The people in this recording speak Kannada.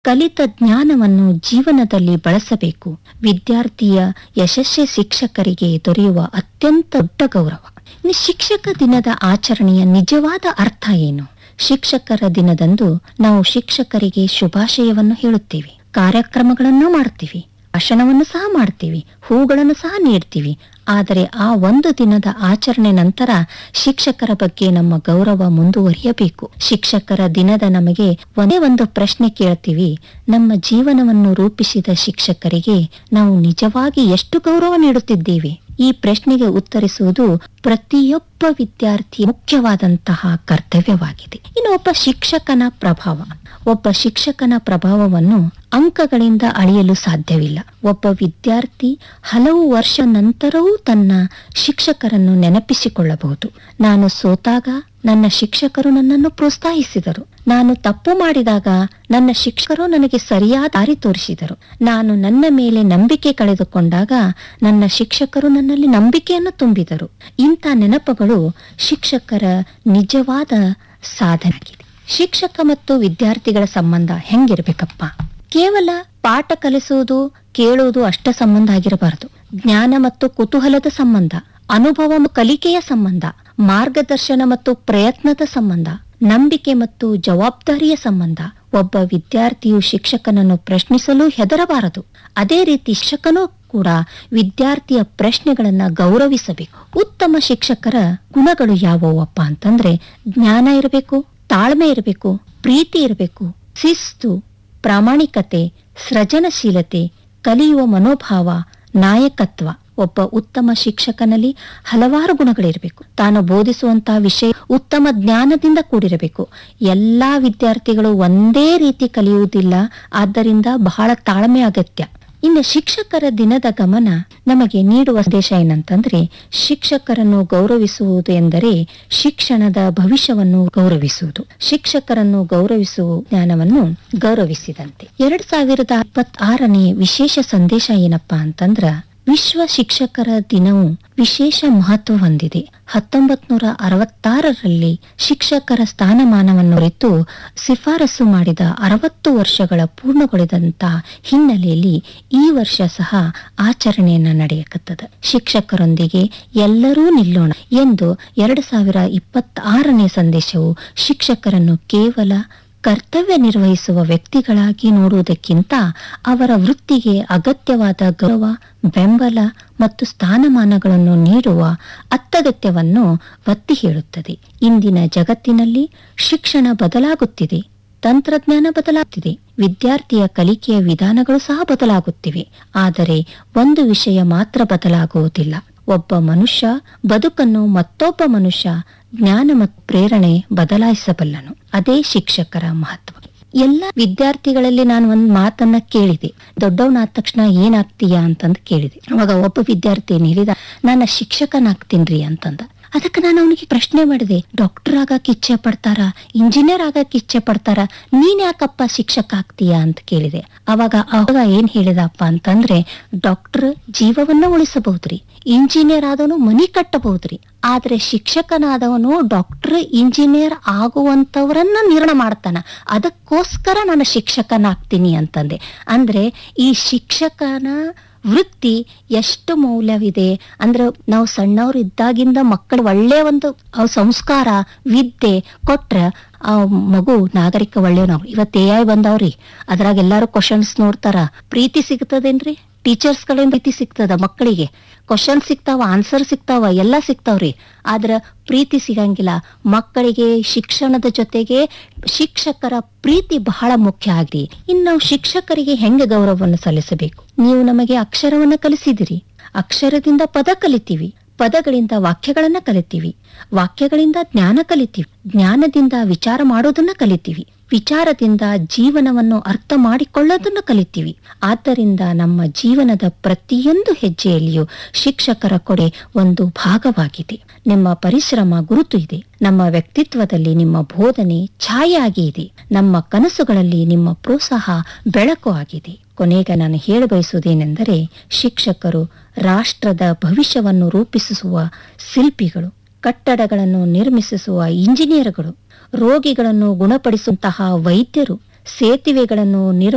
ಕಲಿತ ಜ್ಞಾನವನ್ನು ಜೀವನದಲ್ಲಿ ಬಳಸಬೇಕು ವಿದ್ಯಾರ್ಥಿಯ ಯಶಸ್ವಿ ಶಿಕ್ಷಕರಿಗೆ ದೊರೆಯುವ ಅತ್ಯಂತ ದೊಡ್ಡ ಗೌರವ ಇನ್ನು ಶಿಕ್ಷಕ ದಿನದ ಆಚರಣೆಯ ನಿಜವಾದ ಅರ್ಥ ಏನು ಶಿಕ್ಷಕರ ದಿನದಂದು ನಾವು ಶಿಕ್ಷಕರಿಗೆ ಶುಭಾಶಯವನ್ನು ಹೇಳುತ್ತೇವೆ ಕಾರ್ಯಕ್ರಮಗಳನ್ನು ಮಾಡ್ತೀವಿ ಭಾಷಣವನ್ನು ಸಹ ಮಾಡ್ತೀವಿ ಹೂಗಳನ್ನು ಸಹ ನೀಡ್ತೀವಿ ಆದರೆ ಆ ಒಂದು ದಿನದ ಆಚರಣೆ ನಂತರ ಶಿಕ್ಷಕರ ಬಗ್ಗೆ ನಮ್ಮ ಗೌರವ ಮುಂದುವರಿಯಬೇಕು ಶಿಕ್ಷಕರ ದಿನದ ನಮಗೆ ಒಂದೇ ಒಂದು ಪ್ರಶ್ನೆ ಕೇಳ್ತೀವಿ ನಮ್ಮ ಜೀವನವನ್ನು ರೂಪಿಸಿದ ಶಿಕ್ಷಕರಿಗೆ ನಾವು ನಿಜವಾಗಿ ಎಷ್ಟು ಗೌರವ ನೀಡುತ್ತಿದ್ದೇವೆ ಈ ಪ್ರಶ್ನೆಗೆ ಉತ್ತರಿಸುವುದು ಪ್ರತಿಯೊಬ್ಬ ವಿದ್ಯಾರ್ಥಿ ಮುಖ್ಯವಾದಂತಹ ಕರ್ತವ್ಯವಾಗಿದೆ ಇನ್ನು ಒಬ್ಬ ಶಿಕ್ಷಕನ ಪ್ರಭಾವ ಒಬ್ಬ ಶಿಕ್ಷಕನ ಪ್ರಭಾವವನ್ನು ಅಂಕಗಳಿಂದ ಅಳೆಯಲು ಸಾಧ್ಯವಿಲ್ಲ ಒಬ್ಬ ವಿದ್ಯಾರ್ಥಿ ಹಲವು ವರ್ಷ ನಂತರವೂ ತನ್ನ ಶಿಕ್ಷಕರನ್ನು ನೆನಪಿಸಿಕೊಳ್ಳಬಹುದು ನಾನು ಸೋತಾಗ ನನ್ನ ಶಿಕ್ಷಕರು ನನ್ನನ್ನು ಪ್ರೋತ್ಸಾಹಿಸಿದರು ನಾನು ತಪ್ಪು ಮಾಡಿದಾಗ ನನ್ನ ಶಿಕ್ಷಕರು ನನಗೆ ಸರಿಯಾದ ದಾರಿ ತೋರಿಸಿದರು ನಾನು ನನ್ನ ಮೇಲೆ ನಂಬಿಕೆ ಕಳೆದುಕೊಂಡಾಗ ನನ್ನ ಶಿಕ್ಷಕರು ನನ್ನಲ್ಲಿ ನಂಬಿಕೆಯನ್ನು ತುಂಬಿದರು ಇಂಥ ನೆನಪುಗಳು ಶಿಕ್ಷಕರ ನಿಜವಾದ ಸಾಧನೆಯಾಗಿದೆ ಶಿಕ್ಷಕ ಮತ್ತು ವಿದ್ಯಾರ್ಥಿಗಳ ಸಂಬಂಧ ಹೆಂಗಿರ್ಬೇಕಪ್ಪ ಕೇವಲ ಪಾಠ ಕಲಿಸುವುದು ಕೇಳುವುದು ಅಷ್ಟ ಸಂಬಂಧ ಆಗಿರಬಾರದು ಜ್ಞಾನ ಮತ್ತು ಕುತೂಹಲದ ಸಂಬಂಧ ಅನುಭವ ಮತ್ತು ಕಲಿಕೆಯ ಸಂಬಂಧ ಮಾರ್ಗದರ್ಶನ ಮತ್ತು ಪ್ರಯತ್ನದ ಸಂಬಂಧ ನಂಬಿಕೆ ಮತ್ತು ಜವಾಬ್ದಾರಿಯ ಸಂಬಂಧ ಒಬ್ಬ ವಿದ್ಯಾರ್ಥಿಯು ಶಿಕ್ಷಕನನ್ನು ಪ್ರಶ್ನಿಸಲು ಹೆದರಬಾರದು ಅದೇ ರೀತಿ ಶಿಕ್ಷಕನೂ ಕೂಡ ವಿದ್ಯಾರ್ಥಿಯ ಪ್ರಶ್ನೆಗಳನ್ನ ಗೌರವಿಸಬೇಕು ಉತ್ತಮ ಶಿಕ್ಷಕರ ಗುಣಗಳು ಯಾವುವಪ್ಪ ಅಂತಂದ್ರೆ ಜ್ಞಾನ ಇರಬೇಕು ತಾಳ್ಮೆ ಇರಬೇಕು ಪ್ರೀತಿ ಇರಬೇಕು ಶಿಸ್ತು ಪ್ರಾಮಾಣಿಕತೆ ಸೃಜನಶೀಲತೆ ಕಲಿಯುವ ಮನೋಭಾವ ನಾಯಕತ್ವ ಒಬ್ಬ ಉತ್ತಮ ಶಿಕ್ಷಕನಲ್ಲಿ ಹಲವಾರು ಗುಣಗಳಿರಬೇಕು ತಾನು ಬೋಧಿಸುವಂತಹ ವಿಷಯ ಉತ್ತಮ ಜ್ಞಾನದಿಂದ ಕೂಡಿರಬೇಕು ಎಲ್ಲಾ ವಿದ್ಯಾರ್ಥಿಗಳು ಒಂದೇ ರೀತಿ ಕಲಿಯುವುದಿಲ್ಲ ಆದ್ದರಿಂದ ಬಹಳ ತಾಳ್ಮೆ ಅಗತ್ಯ ಇನ್ನು ಶಿಕ್ಷಕರ ದಿನದ ಗಮನ ನಮಗೆ ನೀಡುವ ಸಂದೇಶ ಏನಂತಂದ್ರೆ ಶಿಕ್ಷಕರನ್ನು ಗೌರವಿಸುವುದು ಎಂದರೆ ಶಿಕ್ಷಣದ ಭವಿಷ್ಯವನ್ನು ಗೌರವಿಸುವುದು ಶಿಕ್ಷಕರನ್ನು ಗೌರವಿಸುವ ಜ್ಞಾನವನ್ನು ಗೌರವಿಸಿದಂತೆ ಎರಡ್ ಸಾವಿರದ ಇಪ್ಪತ್ತಾರನೇ ವಿಶೇಷ ಸಂದೇಶ ಏನಪ್ಪಾ ಅಂತಂದ್ರ ವಿಶ್ವ ಶಿಕ್ಷಕರ ದಿನವು ವಿಶೇಷ ಮಹತ್ವ ಹೊಂದಿದೆ ಹತ್ತೊಂಬತ್ ನೂರ ಅರವತ್ತಾರರಲ್ಲಿ ಶಿಕ್ಷಕರ ಸ್ಥಾನಮಾನವನ್ನು ಅರಿತು ಶಿಫಾರಸು ಮಾಡಿದ ಅರವತ್ತು ವರ್ಷಗಳ ಪೂರ್ಣಗೊಳಿದಂತ ಹಿನ್ನೆಲೆಯಲ್ಲಿ ಈ ವರ್ಷ ಸಹ ಆಚರಣೆಯನ್ನ ನಡೆಯಕತ್ತದ ಶಿಕ್ಷಕರೊಂದಿಗೆ ಎಲ್ಲರೂ ನಿಲ್ಲೋಣ ಎಂದು ಎರಡು ಸಾವಿರ ಇಪ್ಪತ್ತಾರನೇ ಸಂದೇಶವು ಶಿಕ್ಷಕರನ್ನು ಕೇವಲ ಕರ್ತವ್ಯ ನಿರ್ವಹಿಸುವ ವ್ಯಕ್ತಿಗಳಾಗಿ ನೋಡುವುದಕ್ಕಿಂತ ಅವರ ವೃತ್ತಿಗೆ ಅಗತ್ಯವಾದ ಗೌರವ ಬೆಂಬಲ ಮತ್ತು ಸ್ಥಾನಮಾನಗಳನ್ನು ನೀಡುವ ಅತ್ಯಗತ್ಯವನ್ನು ಒತ್ತಿ ಹೇಳುತ್ತದೆ ಇಂದಿನ ಜಗತ್ತಿನಲ್ಲಿ ಶಿಕ್ಷಣ ಬದಲಾಗುತ್ತಿದೆ ತಂತ್ರಜ್ಞಾನ ಬದಲಾಗುತ್ತಿದೆ ವಿದ್ಯಾರ್ಥಿಯ ಕಲಿಕೆಯ ವಿಧಾನಗಳು ಸಹ ಬದಲಾಗುತ್ತಿವೆ ಆದರೆ ಒಂದು ವಿಷಯ ಮಾತ್ರ ಬದಲಾಗುವುದಿಲ್ಲ ಒಬ್ಬ ಮನುಷ್ಯ ಬದುಕನ್ನು ಮತ್ತೊಬ್ಬ ಮನುಷ್ಯ ಜ್ಞಾನ ಮತ್ತು ಪ್ರೇರಣೆ ಬದಲಾಯಿಸಬಲ್ಲನು ಅದೇ ಶಿಕ್ಷಕರ ಮಹತ್ವ ಎಲ್ಲ ವಿದ್ಯಾರ್ಥಿಗಳಲ್ಲಿ ನಾನು ಒಂದ್ ಮಾತನ್ನ ಕೇಳಿದೆ ದೊಡ್ಡವನಾದ ತಕ್ಷಣ ಏನಾಗ್ತೀಯಾ ಅಂತಂದು ಕೇಳಿದೆ ಅವಾಗ ಒಬ್ಬ ವಿದ್ಯಾರ್ಥಿ ಏನ್ ಹೇಳಿದ ನನ್ನ ಶಿಕ್ಷಕನಾಗ್ತೀನ್ರಿ ಅಂತಂದ ಅದಕ್ಕೆ ನಾನು ಅವನಿಗೆ ಪ್ರಶ್ನೆ ಮಾಡಿದೆ ಡಾಕ್ಟರ್ ಆಗಕ್ ಇಚ್ಛೆ ಪಡ್ತಾರ ಇಂಜಿನಿಯರ್ ಆಗಕ್ ಇಚ್ಛೆ ಪಡ್ತಾರ ನೀನ್ ಯಾಕಪ್ಪ ಶಿಕ್ಷಕ ಆಗ್ತೀಯಾ ಅಂತ ಕೇಳಿದೆ ಅವಾಗ ಅವಾಗ ಏನ್ ಹೇಳಿದಪ್ಪ ಅಂತಂದ್ರೆ ಡಾಕ್ಟರ್ ಜೀವವನ್ನ ಉಳಿಸಬಹುದ್ರಿ ಇಂಜಿನಿಯರ್ ಆದವನು ಮನಿ ಕಟ್ಟಬಹುದ್ರಿ ಆದ್ರೆ ಶಿಕ್ಷಕನಾದವನು ಡಾಕ್ಟರ್ ಇಂಜಿನಿಯರ್ ಆಗುವಂತವರನ್ನ ನಿರ್ಣಯ ಮಾಡ್ತಾನ ಅದಕ್ಕೋಸ್ಕರ ನಾನು ಶಿಕ್ಷಕನಾಗ್ತೀನಿ ಅಂತಂದೆ ಅಂದ್ರೆ ಈ ಶಿಕ್ಷಕನ ವೃತ್ತಿ ಎಷ್ಟು ಮೌಲ್ಯವಿದೆ ಅಂದ್ರೆ ನಾವು ಸಣ್ಣವ್ರು ಇದ್ದಾಗಿಂದ ಮಕ್ಕಳು ಒಳ್ಳೆ ಒಂದು ಅವ್ ಸಂಸ್ಕಾರ ವಿದ್ಯೆ ಕೊಟ್ರ ಆ ಮಗು ನಾಗರಿಕ ಒಳ್ಳೆಯವ್ರು ಇವತ್ತು ಎ ಐ ಬಂದವ್ರಿ ಅದ್ರಾಗ ಎಲ್ಲಾರು ಕ್ವಶನ್ಸ್ ನೋಡ್ತಾರ ಪ್ರೀತಿ ಸಿಗ್ತದೇನ್ರಿ ಟೀಚರ್ಸ್ ಗಳಿಂದ ಪ್ರೀತಿ ಸಿಗ್ತದ ಮಕ್ಕಳಿಗೆ ಕ್ವಶನ್ ಸಿಗ್ತಾವ ಆನ್ಸರ್ ಸಿಗ್ತಾವ ಎಲ್ಲ ಸಿಗ್ತಾವ್ರಿ ಆದ್ರ ಪ್ರೀತಿ ಸಿಗಂಗಿಲ್ಲ ಮಕ್ಕಳಿಗೆ ಶಿಕ್ಷಣದ ಜೊತೆಗೆ ಶಿಕ್ಷಕರ ಪ್ರೀತಿ ಬಹಳ ಮುಖ್ಯ ಆಗಿದೆ ಇನ್ನು ನಾವು ಶಿಕ್ಷಕರಿಗೆ ಹೆಂಗೆ ಗೌರವವನ್ನು ಸಲ್ಲಿಸಬೇಕು ನೀವು ನಮಗೆ ಅಕ್ಷರವನ್ನ ಕಲಿಸಿದಿರಿ ಅಕ್ಷರದಿಂದ ಪದ ಕಲಿತೀವಿ ಪದಗಳಿಂದ ವಾಕ್ಯಗಳನ್ನ ಕಲಿತೀವಿ ವಾಕ್ಯಗಳಿಂದ ಜ್ಞಾನ ಕಲಿತೀವಿ ಜ್ಞಾನದಿಂದ ವಿಚಾರ ಮಾಡೋದನ್ನ ಕಲಿತೀವಿ ವಿಚಾರದಿಂದ ಜೀವನವನ್ನು ಅರ್ಥ ಮಾಡಿಕೊಳ್ಳೋದನ್ನು ಕಲಿತೀವಿ ಆದ್ದರಿಂದ ನಮ್ಮ ಜೀವನದ ಪ್ರತಿಯೊಂದು ಹೆಜ್ಜೆಯಲ್ಲಿಯೂ ಶಿಕ್ಷಕರ ಕೊಡೆ ಒಂದು ಭಾಗವಾಗಿದೆ ನಿಮ್ಮ ಪರಿಶ್ರಮ ಗುರುತು ಇದೆ ನಮ್ಮ ವ್ಯಕ್ತಿತ್ವದಲ್ಲಿ ನಿಮ್ಮ ಬೋಧನೆ ಛಾಯೆಯಾಗಿ ಇದೆ ನಮ್ಮ ಕನಸುಗಳಲ್ಲಿ ನಿಮ್ಮ ಪ್ರೋತ್ಸಾಹ ಬೆಳಕು ಆಗಿದೆ ಕೊನೆಗೆ ನಾನು ಹೇಳ ಬಯಸುವುದೇನೆಂದರೆ ಶಿಕ್ಷಕರು ರಾಷ್ಟ್ರದ ಭವಿಷ್ಯವನ್ನು ರೂಪಿಸುವ ಶಿಲ್ಪಿಗಳು ಕಟ್ಟಡಗಳನ್ನು ನಿರ್ಮಿಸುವ ಇಂಜಿನಿಯರ್ಗಳು ರೋಗಿಗಳನ್ನು ಗುಣಪಡಿಸುವಂತಹ ವೈದ್ಯರು ಸೇತುವೆಗಳನ್ನು ನಿರ್ಮ